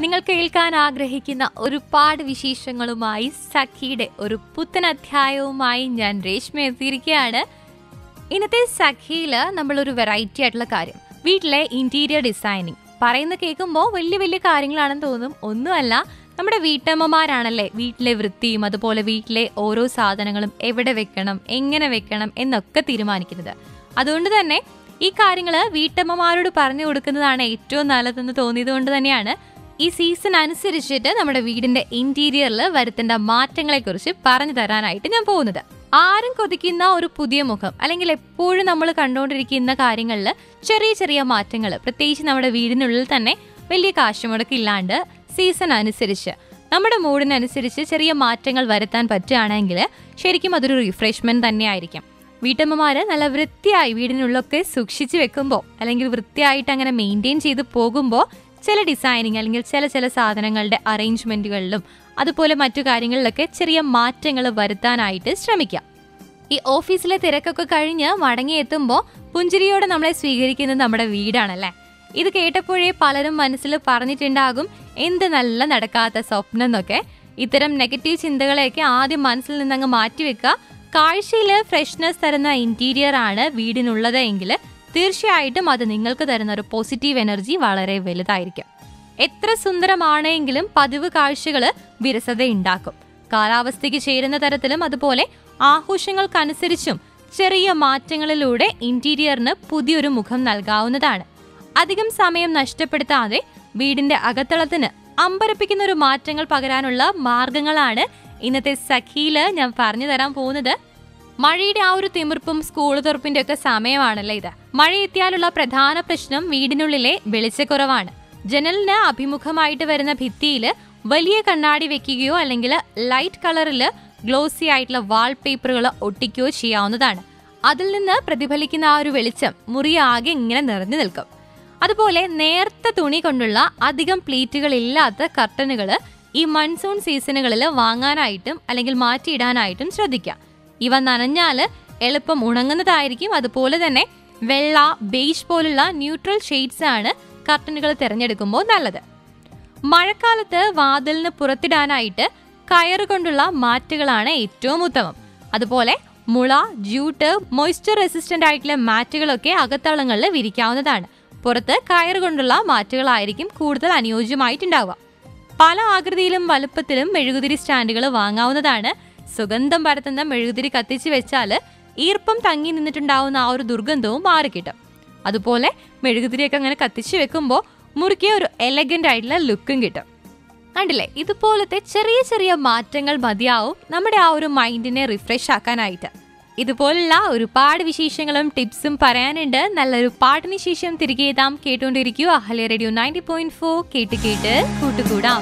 നിങ്ങൾ കേൾക്കാൻ ആഗ്രഹിക്കുന്ന ഒരുപാട് വിശേഷങ്ങളുമായി സഖിയുടെ ഒരു പുത്തൻ അധ്യായവുമായി ഞാൻ രേഷ്മ എത്തിയിരിക്കുകയാണ് ഇന്നത്തെ സഖിയില് നമ്മളൊരു വെറൈറ്റി ആയിട്ടുള്ള കാര്യം വീട്ടിലെ ഇന്റീരിയർ ഡിസൈനിങ് പറയുന്ന കേൾക്കുമ്പോൾ വലിയ വലിയ കാര്യങ്ങളാണെന്ന് തോന്നും ഒന്നുമല്ല നമ്മുടെ വീട്ടമ്മമാരാണല്ലേ വീട്ടിലെ വൃത്തിയും അതുപോലെ വീട്ടിലെ ഓരോ സാധനങ്ങളും എവിടെ വെക്കണം എങ്ങനെ വെക്കണം എന്നൊക്കെ തീരുമാനിക്കുന്നത് അതുകൊണ്ട് തന്നെ ഈ കാര്യങ്ങൾ വീട്ടമ്മമാരോട് പറഞ്ഞു കൊടുക്കുന്നതാണ് ഏറ്റവും നല്ലതെന്ന് തോന്നിയത് കൊണ്ട് തന്നെയാണ് ഈ സീസൺ അനുസരിച്ചിട്ട് നമ്മുടെ വീടിന്റെ ഇന്റീരിയറിൽ വരുത്തേണ്ട മാറ്റങ്ങളെ കുറിച്ച് പറഞ്ഞു തരാനായിട്ട് ഞാൻ പോകുന്നത് ആരും കൊതിക്കുന്ന ഒരു പുതിയ മുഖം അല്ലെങ്കിൽ എപ്പോഴും നമ്മൾ കണ്ടുകൊണ്ടിരിക്കുന്ന കാര്യങ്ങളിൽ ചെറിയ ചെറിയ മാറ്റങ്ങൾ പ്രത്യേകിച്ച് നമ്മുടെ വീടിനുള്ളിൽ തന്നെ വലിയ കാശുമുടക്കില്ലാണ്ട് സീസൺ അനുസരിച്ച് നമ്മുടെ മൂഡിനനുസരിച്ച് ചെറിയ മാറ്റങ്ങൾ വരുത്താൻ പറ്റുകയാണെങ്കിൽ ശരിക്കും അതൊരു റിഫ്രഷ്മെന്റ് തന്നെയായിരിക്കും വീട്ടമ്മമാര് നല്ല വൃത്തിയായി വീടിനുള്ളൊക്കെ സൂക്ഷിച്ചു വെക്കുമ്പോൾ അല്ലെങ്കിൽ വൃത്തിയായിട്ട് അങ്ങനെ മെയിൻറ്റെയിൻ ചെയ്ത് പോകുമ്പോൾ ചില ഡിസൈനിങ് അല്ലെങ്കിൽ ചില ചില സാധനങ്ങളുടെ അറേഞ്ച്മെന്റുകളിലും അതുപോലെ മറ്റു കാര്യങ്ങളിലൊക്കെ ചെറിയ മാറ്റങ്ങൾ വരുത്താനായിട്ട് ശ്രമിക്കാം ഈ ഓഫീസിലെ തിരക്കൊക്കെ കഴിഞ്ഞ് മടങ്ങിയെത്തുമ്പോൾ പുഞ്ചിരിയോടെ നമ്മളെ സ്വീകരിക്കുന്നത് നമ്മുടെ വീടാണല്ലേ ഇത് കേട്ടപ്പോഴേ പലരും മനസ്സിൽ പറഞ്ഞിട്ടുണ്ടാകും എന്ത് നല്ല നടക്കാത്ത സ്വപ്നം എന്നൊക്കെ ഇത്തരം നെഗറ്റീവ് ചിന്തകളെയൊക്കെ ആദ്യം മനസ്സിൽ നിന്നങ്ങ് മാറ്റിവെക്കുക കാഴ്ചയിൽ ഫ്രഷ്നെസ് തരുന്ന ഇന്റീരിയർ ആണ് വീടിനുള്ളത് എങ്കിൽ തീർച്ചയായിട്ടും അത് നിങ്ങൾക്ക് തരുന്ന ഒരു പോസിറ്റീവ് എനർജി വളരെ വലുതായിരിക്കും എത്ര സുന്ദരമാണെങ്കിലും പതിവ് കാഴ്ചകൾ വിരസതയുണ്ടാക്കും കാലാവസ്ഥയ്ക്ക് ചേരുന്ന തരത്തിലും അതുപോലെ ആഘോഷങ്ങൾക്കനുസരിച്ചും ചെറിയ മാറ്റങ്ങളിലൂടെ ഇന്റീരിയറിന് പുതിയൊരു മുഖം നൽകാവുന്നതാണ് അധികം സമയം നഷ്ടപ്പെടുത്താതെ വീടിന്റെ അകത്തളത്തിന് അമ്പരപ്പിക്കുന്ന ഒരു മാറ്റങ്ങൾ പകരാനുള്ള മാർഗങ്ങളാണ് ഇന്നത്തെ സഖിയില് ഞാൻ പറഞ്ഞു തരാൻ പോകുന്നത് മഴയുടെ ആ ഒരു തിമിർപ്പും സ്കൂൾ തുറപ്പിന്റെ ഒക്കെ സമയമാണല്ലേ ഇത് മഴ എത്തിയാലുള്ള പ്രധാന പ്രശ്നം വീടിനുള്ളിലെ വെളിച്ചക്കുറവാണ് ജനലിന് അഭിമുഖമായിട്ട് വരുന്ന ഭിത്തിയിൽ വലിയ കണ്ണാടി വെക്കുകയോ അല്ലെങ്കിൽ ലൈറ്റ് കളറിൽ ഗ്ലോസി ആയിട്ടുള്ള വാൾപേപ്പറുകൾ ഒട്ടിക്കുകയോ ചെയ്യാവുന്നതാണ് അതിൽ നിന്ന് പ്രതിഫലിക്കുന്ന ആ ഒരു വെളിച്ചം മുറി ആകെ ഇങ്ങനെ നിറഞ്ഞു നിൽക്കും അതുപോലെ നേർത്ത തുണി കൊണ്ടുള്ള അധികം പ്ലീറ്റുകൾ ഇല്ലാത്ത കർട്ടനുകൾ ഈ മൺസൂൺ സീസണുകളിൽ വാങ്ങാനായിട്ടും അല്ലെങ്കിൽ മാറ്റിയിടാനായിട്ടും ശ്രദ്ധിക്കാം ഇവ നനഞ്ഞാൽ എളുപ്പം ഉണങ്ങുന്നതായിരിക്കും അതുപോലെ തന്നെ വെള്ള ബേജ് പോലുള്ള ന്യൂട്രൽ ഷെയ്ഡ്സ് ആണ് കർട്ടനുകൾ തിരഞ്ഞെടുക്കുമ്പോൾ നല്ലത് മഴക്കാലത്ത് വാതിലിന് പുറത്തിടാനായിട്ട് കയറ് കൊണ്ടുള്ള മാറ്റുകളാണ് ഏറ്റവും ഉത്തമം അതുപോലെ മുള ജൂട്ട് മോയ്സ്ചർ റെസിസ്റ്റന്റ് ആയിട്ടുള്ള മാറ്റുകളൊക്കെ അകത്തളങ്ങളിൽ വിരിക്കാവുന്നതാണ് പുറത്ത് കയറ് കൊണ്ടുള്ള മാറ്റുകളായിരിക്കും കൂടുതൽ അനുയോജ്യമായിട്ടുണ്ടാവുക പല ആകൃതിയിലും വലുപ്പത്തിലും മെഴുകുതിരി സ്റ്റാൻഡുകൾ വാങ്ങാവുന്നതാണ് സുഗന്ധം പരത്തുന്ന മെഴുകുതിരി കത്തിച്ച് വെച്ചാൽ ഈർപ്പം തങ്ങി നിന്നിട്ടുണ്ടാവുന്ന ആ ഒരു ദുർഗന്ധവും മാറിക്കിട്ടും അതുപോലെ മെഴുകുതിരിയൊക്കെ അങ്ങനെ കത്തിച്ച് വെക്കുമ്പോൾ മുറുക്കിയ ഒരു എലഗന്റ് ആയിട്ടുള്ള ലുക്കും കിട്ടും കണ്ടില്ലേ ഇതുപോലത്തെ ചെറിയ ചെറിയ മാറ്റങ്ങൾ മതിയാവും നമ്മുടെ ആ ഒരു മൈൻഡിനെ റിഫ്രഷ് ആക്കാനായിട്ട് ഇതുപോലുള്ള ഒരുപാട് വിശേഷങ്ങളും ടിപ്സും പറയാനുണ്ട് നല്ലൊരു പാട്ടിന് ശേഷം തിരികെ എത്താം കേട്ടുകൊണ്ടിരിക്കൂ Ahalya radio ninety point four കേട്ട് കേട്ട് കൂട്ടുകൂടാം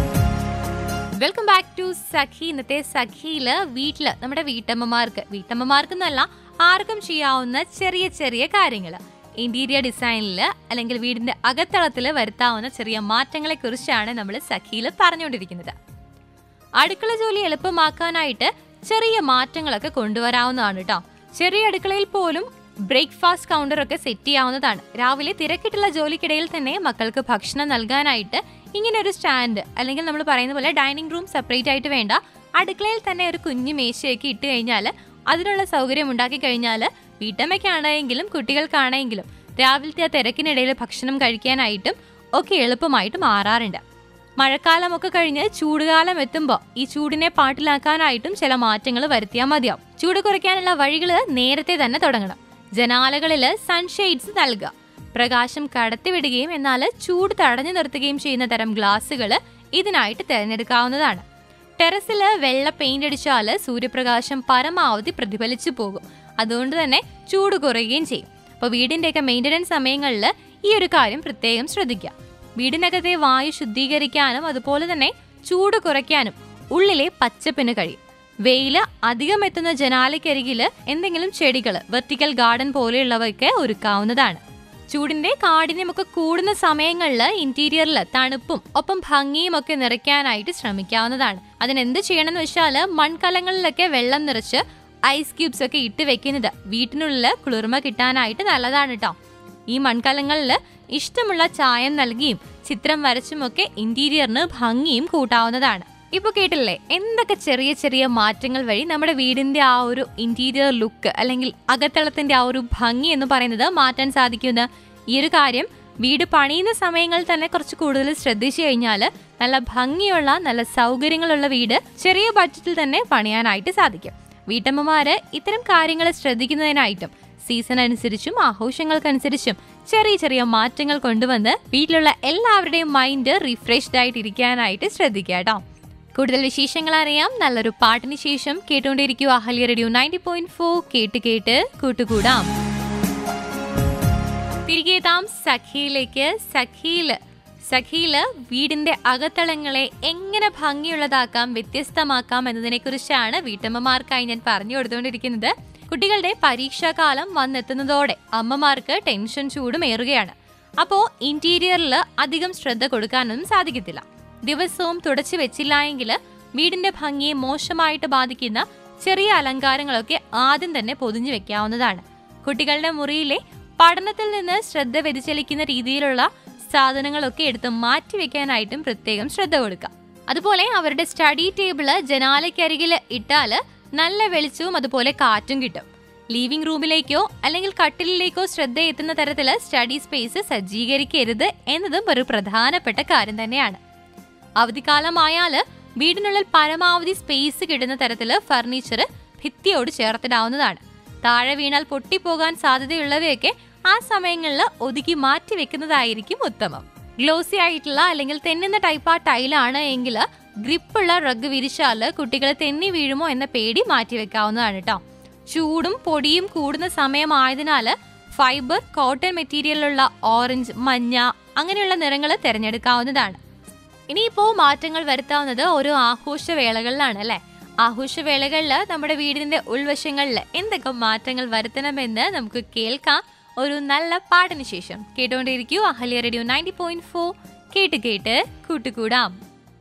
വെൽക്കം ബാക്ക് ടു സഖി ഇന്നത്തെ സഖിയില് വീട്ടില് നമ്മുടെ വീട്ടമ്മമാർക്ക് വീട്ടമ്മമാർക്കെന്നല്ല ആർക്കും ചെയ്യാവുന്ന ചെറിയ ചെറിയ കാര്യങ്ങൾ ഇന്റീരിയർ ഡിസൈനിൽ അല്ലെങ്കിൽ വീടിന്റെ അകത്തളത്തിൽ വരുത്താവുന്ന ചെറിയ മാറ്റങ്ങളെ കുറിച്ചാണ് നമ്മൾ സഖിയിൽ പറഞ്ഞുകൊണ്ടിരിക്കുന്നത് അടുക്കള ജോലി എളുപ്പമാക്കാനായിട്ട് ചെറിയ മാറ്റങ്ങളൊക്കെ കൊണ്ടുവരാവുന്നതാണ് കേട്ടോ ചെറിയ അടുക്കളയിൽ പോലും ബ്രേക്ക്ഫാസ്റ്റ് കൗണ്ടർ ഒക്കെ സെറ്റ് ചെയ്യാവുന്നതാണ് രാവിലെ തിരക്കിട്ടുള്ള ജോലിക്കിടയിൽ തന്നെ മക്കൾക്ക് ഭക്ഷണം നൽകാനായിട്ട് ഇങ്ങനെ ഒരു സ്റ്റാൻഡ് അല്ലെങ്കിൽ നമ്മൾ പറയുന്ന പോലെ ഡൈനിങ് റൂം സെപ്പറേറ്റ് ആയിട്ട് വേണ്ട അടുക്കളയിൽ തന്നെ ഒരു കുഞ്ഞു മേശയൊക്കെ ഇട്ട് കഴിഞ്ഞാൽ അതിനുള്ള സൗകര്യം ഉണ്ടാക്കി കഴിഞ്ഞാൽ വീട്ടമ്മയ്ക്കാണെങ്കിലും കുട്ടികൾക്കാണെങ്കിലും രാവിലത്തെ ആ തിരക്കിനിടയിൽ ഭക്ഷണം കഴിക്കാനായിട്ടും ഒക്കെ എളുപ്പമായിട്ട് മാറാറുണ്ട് മഴക്കാലമൊക്കെ കഴിഞ്ഞ് ചൂടുകാലം എത്തുമ്പോൾ ഈ ചൂടിനെ പാട്ടിലാക്കാനായിട്ടും ചില മാറ്റങ്ങൾ വരുത്തിയാൽ മതിയാവും ചൂട് കുറയ്ക്കാനുള്ള വഴികൾ നേരത്തെ തന്നെ തുടങ്ങണം ജനാലകളിൽ സൺഷെയ്ഡ്സ് നൽകുക പ്രകാശം കടത്തിവിടുകയും എന്നാൽ ചൂട് തടഞ്ഞു നിർത്തുകയും ചെയ്യുന്ന തരം ഗ്ലാസുകൾ ഇതിനായിട്ട് തിരഞ്ഞെടുക്കാവുന്നതാണ് ടെറസിൽ വെള്ള പെയിന്റ് അടിച്ചാൽ സൂര്യപ്രകാശം പരമാവധി പ്രതിഫലിച്ചു പോകും അതുകൊണ്ട് തന്നെ ചൂട് കുറയുകയും ചെയ്യും അപ്പോൾ വീടിൻ്റെയൊക്കെ മെയിൻ്റനൻസ് സമയങ്ങളിൽ ഈ ഒരു കാര്യം പ്രത്യേകം ശ്രദ്ധിക്കുക വീടിനകത്തെ വായു ശുദ്ധീകരിക്കാനും അതുപോലെ തന്നെ ചൂട് കുറയ്ക്കാനും ഉള്ളിലെ പച്ചപ്പിന് കഴിയും വെയില് അധികം എത്തുന്ന ജനാലയ്ക്കരികിൽ എന്തെങ്കിലും ചെടികൾ വെർട്ടിക്കൽ ഗാർഡൻ പോലെയുള്ളവയൊക്കെ ഒരുക്കാവുന്നതാണ് ചൂടിന്റെ കാഠിന്യമൊക്കെ കൂടുന്ന സമയങ്ങളിൽ ഇന്റീരിയറിൽ തണുപ്പും ഒപ്പം ഭംഗിയും ഒക്കെ നിറയ്ക്കാനായിട്ട് ശ്രമിക്കാവുന്നതാണ് അതിനെന്ത് ചെയ്യണമെന്ന് വെച്ചാൽ മൺകലങ്ങളിലൊക്കെ വെള്ളം നിറച്ച് ഐസ് ക്യൂബ്സ് ഒക്കെ ഇട്ട് വെക്കുന്നത് വീട്ടിനുള്ളിൽ കുളിർമ കിട്ടാനായിട്ട് നല്ലതാണ് കേട്ടോ ഈ മൺകലങ്ങളിൽ ഇഷ്ടമുള്ള ചായം നൽകിയും ചിത്രം വരച്ചുമൊക്കെ ഇന്റീരിയറിന് ഭംഗിയും കൂട്ടാവുന്നതാണ് ഇപ്പൊ കേട്ടില്ലേ എന്തൊക്കെ ചെറിയ ചെറിയ മാറ്റങ്ങൾ വഴി നമ്മുടെ വീടിന്റെ ആ ഒരു ഇന്റീരിയർ ലുക്ക് അല്ലെങ്കിൽ അകത്തളത്തിന്റെ ആ ഒരു ഭംഗി എന്ന് പറയുന്നത് മാറ്റാൻ സാധിക്കുന്ന ഈ ഒരു കാര്യം വീട് പണിയുന്ന സമയങ്ങളിൽ തന്നെ കുറച്ച് കൂടുതൽ ശ്രദ്ധിച്ചു കഴിഞ്ഞാൽ നല്ല ഭംഗിയുള്ള നല്ല സൗകര്യങ്ങളുള്ള വീട് ചെറിയ ബഡ്ജറ്റിൽ തന്നെ പണിയാനായിട്ട് സാധിക്കും വീട്ടമ്മമാര് ഇത്തരം കാര്യങ്ങൾ ശ്രദ്ധിക്കുന്നതിനായിട്ടും സീസൺ അനുസരിച്ചും ആഘോഷങ്ങൾക്കനുസരിച്ചും ചെറിയ ചെറിയ മാറ്റങ്ങൾ കൊണ്ടുവന്ന് വീട്ടിലുള്ള എല്ലാവരുടെയും മൈൻഡ് റിഫ്രഷ്ഡ് ആയിട്ട് ഇരിക്കാനായിട്ട് ശ്രദ്ധിക്കുക കേട്ടോ കൂടുതൽ വിശേഷങ്ങൾ അറിയാം നല്ലൊരു പാട്ടിന് ശേഷം കേട്ടുകൊണ്ടിരിക്കുക Ahalya radio ninety point four കേട്ട് കേട്ട് കൂട്ടുകൂടാം തിരികെ താം സഖിയിലേക്ക് സഖിയില് സഖിയില് വീടിന്റെ അകത്തളങ്ങളെ എങ്ങനെ ഭംഗിയുള്ളതാക്കാം വ്യത്യസ്തമാക്കാം എന്നതിനെ കുറിച്ചാണ് വീട്ടമ്മമാർക്കായി ഞാൻ പറഞ്ഞു കൊടുത്തുകൊണ്ടിരിക്കുന്നത് കുട്ടികളുടെ പരീക്ഷാകാലം വന്നെത്തുന്നതോടെ അമ്മമാർക്ക് ടെൻഷൻ ചൂടും ഏറുകയാണ് അപ്പോ ഇന്റീരിയറിൽ അധികം ശ്രദ്ധ കൊടുക്കാനൊന്നും സാധിക്കത്തില്ല ദിവസവും തുടച്ചു വെച്ചില്ല എങ്കിൽ വീടിന്റെ ഭംഗിയെ മോശമായിട്ട് ബാധിക്കുന്ന ചെറിയ അലങ്കാരങ്ങളൊക്കെ ആദ്യം തന്നെ പൊതിഞ്ഞു വെക്കാവുന്നതാണ് കുട്ടികളുടെ മുറിയിലെ പഠനത്തിൽ നിന്ന് ശ്രദ്ധ വ്യതിചലിക്കുന്ന രീതിയിലുള്ള സാധനങ്ങളൊക്കെ എടുത്ത് മാറ്റി വെക്കാനായിട്ടും പ്രത്യേകം ശ്രദ്ധ കൊടുക്കാം അതുപോലെ അവരുടെ സ്റ്റഡി ടേബിള് ജനാലയ്ക്കരികിൽ ഇട്ടാല് നല്ല വെളിച്ചവും അതുപോലെ കാറ്റും കിട്ടും ലിവിംഗ് റൂമിലേക്കോ അല്ലെങ്കിൽ കട്ടിലിലേക്കോ ശ്രദ്ധ എത്തുന്ന തരത്തിൽ സ്റ്റഡി സ്പേസ് സജ്ജീകരിക്കരുത് എന്നതും ഒരു പ്രധാനപ്പെട്ട കാര്യം തന്നെയാണ് അവധിക്കാലമായാല് വീടിനുള്ളിൽ പരമാവധി സ്പേസ് കിട്ടുന്ന തരത്തിൽ ഫർണിച്ചർ ഭിത്തിയോട് ചേർത്തിടാവുന്നതാണ് താഴെ വീണാൽ പൊട്ടിപ്പോകാൻ സാധ്യതയുള്ളവയൊക്കെ ആ സമയങ്ങളിൽ ഒതുക്കി മാറ്റി വെക്കുന്നതായിരിക്കും ഉത്തമം ഗ്ലോസി ആയിട്ടുള്ള അല്ലെങ്കിൽ തെന്നുന്ന ടൈപ്പ് ആ ടൈലാണ് എങ്കിൽ ഗ്രിപ്പുള്ള റഗ് വിരിച്ചാൽ കുട്ടികൾ തെന്നി വീഴുമോ എന്ന പേടി മാറ്റി വെക്കാവുന്നതാണ് കേട്ടോ ചൂടും പൊടിയും കൂടുന്ന സമയമായതിനാൽ ഫൈബർ കോട്ടൺ മെറ്റീരിയലിലുള്ള ഓറഞ്ച് മഞ്ഞ അങ്ങനെയുള്ള നിറങ്ങൾ തിരഞ്ഞെടുക്കാവുന്നതാണ് ഇനിയിപ്പോ മാറ്റങ്ങൾ വരുത്താവുന്നത് ഓരോ ആഘോഷവേളകളിലാണ് അല്ലെ ആഘോഷവേളകളിൽ നമ്മുടെ വീടിന്റെ ഉൾവശങ്ങളിൽ എന്തൊക്കെ മാറ്റങ്ങൾ വരുത്തണമെന്ന് നമുക്ക് കേൾക്കാം ഒരു നല്ല പാട്ടിന് ശേഷം കേട്ടുകൊണ്ടിരിക്കൂ Ahalya radio ninety point four കേട്ട് കേട്ട് കൂട്ടുകൂടാം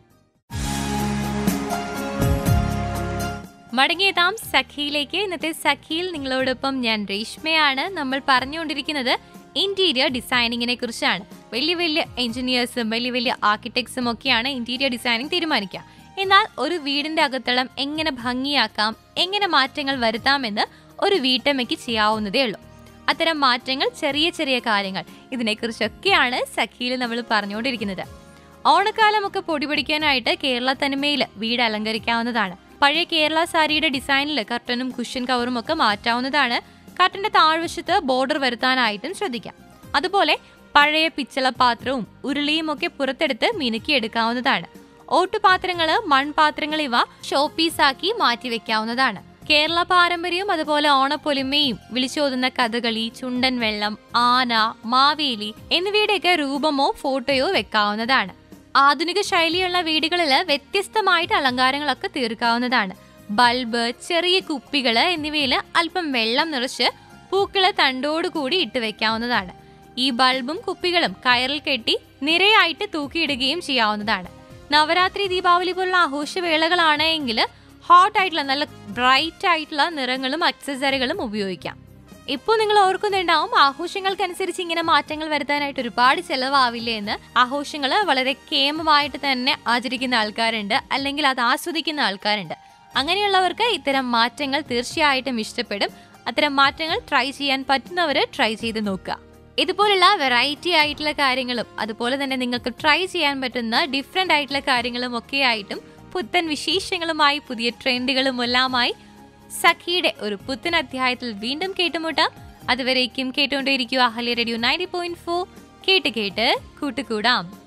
മടങ്ങിയെത്താം സഖിയിലേക്ക് ഇന്നത്തെ സഖിയിൽ നിങ്ങളോടൊപ്പം ഞാൻ രേഷ്മയാണ് നമ്മൾ പറഞ്ഞുകൊണ്ടിരിക്കുന്നത് ഇന്റീരിയർ ഡിസൈനിങ്ങിനെ കുറിച്ചാണ് വലിയ വലിയ എഞ്ചിനീയേഴ്സും വലിയ വലിയ ആർക്കിടെക്ട്സും ഒക്കെയാണ് ഇന്റീരിയർ ഡിസൈനിങ് തീരുമാനിക്കുക എന്നാൽ ഒരു വീടിന്റെ അകത്തളം എങ്ങനെ ഭംഗിയാക്കാം എങ്ങനെ മാറ്റങ്ങൾ വരുത്താമെന്ന് ഒരു വീട്ടമ്മയ്ക്ക് ചെയ്യാവുന്നതേ ഉള്ളൂ അത്തരം മാറ്റങ്ങൾ ചെറിയ ചെറിയ കാര്യങ്ങൾ ഇതിനെക്കുറിച്ചൊക്കെയാണ് സഖിയിൽ നമ്മൾ പറഞ്ഞുകൊണ്ടിരിക്കുന്നത് ഓണക്കാലമൊക്കെ പൊടി പിടിക്കാനായിട്ട് കേരള തനിമയിൽ വീട് അലങ്കരിക്കാവുന്നതാണ് പഴയ കേരള സാരിയുടെ ഡിസൈനിൽ കർട്ടനും കുഷ്യൻ കവറും ഒക്കെ മാറ്റാവുന്നതാണ് കർട്ടന്റെ താഴ്വശത്ത് ബോർഡർ വരുത്താനായിട്ടും ശ്രദ്ധിക്കാം അതുപോലെ പഴയ പിച്ചള പാത്രവും ഉരുളിയും ഒക്കെ പുറത്തെടുത്ത് മിനുക്കി എടുക്കാവുന്നതാണ് ഓട്ടുപാത്രങ്ങള് മൺപാത്രങ്ങൾ ഇവ ഷോ പീസാക്കി മാറ്റി വെക്കാവുന്നതാണ് കേരള പാരമ്പര്യവും അതുപോലെ ഓണപ്പൊലിമയും വിളിച്ചോതുന്ന കഥകളി ചുണ്ടൻ വെള്ളം ആന മാവേലി എന്നിവയുടെയൊക്കെ രൂപമോ ഫോട്ടോയോ വെക്കാവുന്നതാണ് ആധുനിക ശൈലിയുള്ള വീടുകളിൽ വ്യത്യസ്തമായിട്ട് അലങ്കാരങ്ങളൊക്കെ തീർക്കാവുന്നതാണ് ബൾബ് ചെറിയ കുപ്പികള് എന്നിവയിൽ അല്പം വെള്ളം നിറച്ച് പൂക്കള് തണ്ടോടുകൂടി ഇട്ട് വെക്കാവുന്നതാണ് ഈ ബൾബും കുപ്പികളും കയറിൽ കെട്ടി നിരയായിട്ട് തൂക്കിയിടുകയും ചെയ്യാവുന്നതാണ് നവരാത്രി ദീപാവലി പോലുള്ള ആഘോഷവേളകളാണ് എങ്കിൽ ഹോട്ട് ആയിട്ടുള്ള നല്ല ബ്രൈറ്റ് ആയിട്ടുള്ള നിറങ്ങളും അക്സസറികളും ഉപയോഗിക്കാം ഇപ്പോൾ നിങ്ങൾ ഓർക്കുന്നുണ്ടാവും ആഘോഷങ്ങൾക്കനുസരിച്ച് ഇങ്ങനെ മാറ്റങ്ങൾ വരുത്താനായിട്ട് ഒരുപാട് ചെലവാവില്ലേ എന്ന് ആഘോഷങ്ങൾ വളരെ കേമമായിട്ട് തന്നെ ആചരിക്കുന്ന ആൾക്കാരുണ്ട് അല്ലെങ്കിൽ അത് ആസ്വദിക്കുന്ന ആൾക്കാരുണ്ട് അങ്ങനെയുള്ളവർക്ക് ഇത്തരം മാറ്റങ്ങൾ തീർച്ചയായിട്ടും ഇഷ്ടപ്പെടും അത്തരം മാറ്റങ്ങൾ ട്രൈ ചെയ്യാൻ പറ്റുന്നവർ ട്രൈ ചെയ്ത് നോക്കുക ഇതുപോലുള്ള വെറൈറ്റി ആയിട്ടുള്ള കാര്യങ്ങളും അതുപോലെ തന്നെ നിങ്ങൾക്ക് ട്രൈ ചെയ്യാൻ പറ്റുന്ന ഡിഫറെന്റ് ആയിട്ടുള്ള കാര്യങ്ങളും ഒക്കെ ആയിട്ടും പുത്തൻ വിശേഷങ്ങളുമായി പുതിയ ട്രെൻഡുകളും എല്ലാമായി സഖിയുടെ ഒരു പുത്തൻ അധ്യായത്തിൽ വീണ്ടും കേട്ടുമുട്ടാം അതുവരേക്കും കേട്ടുകൊണ്ടേയിരിക്കുക Ahalya radio ninety point four കേട്ട് കേട്ട് കൂട്ടുകൂടാം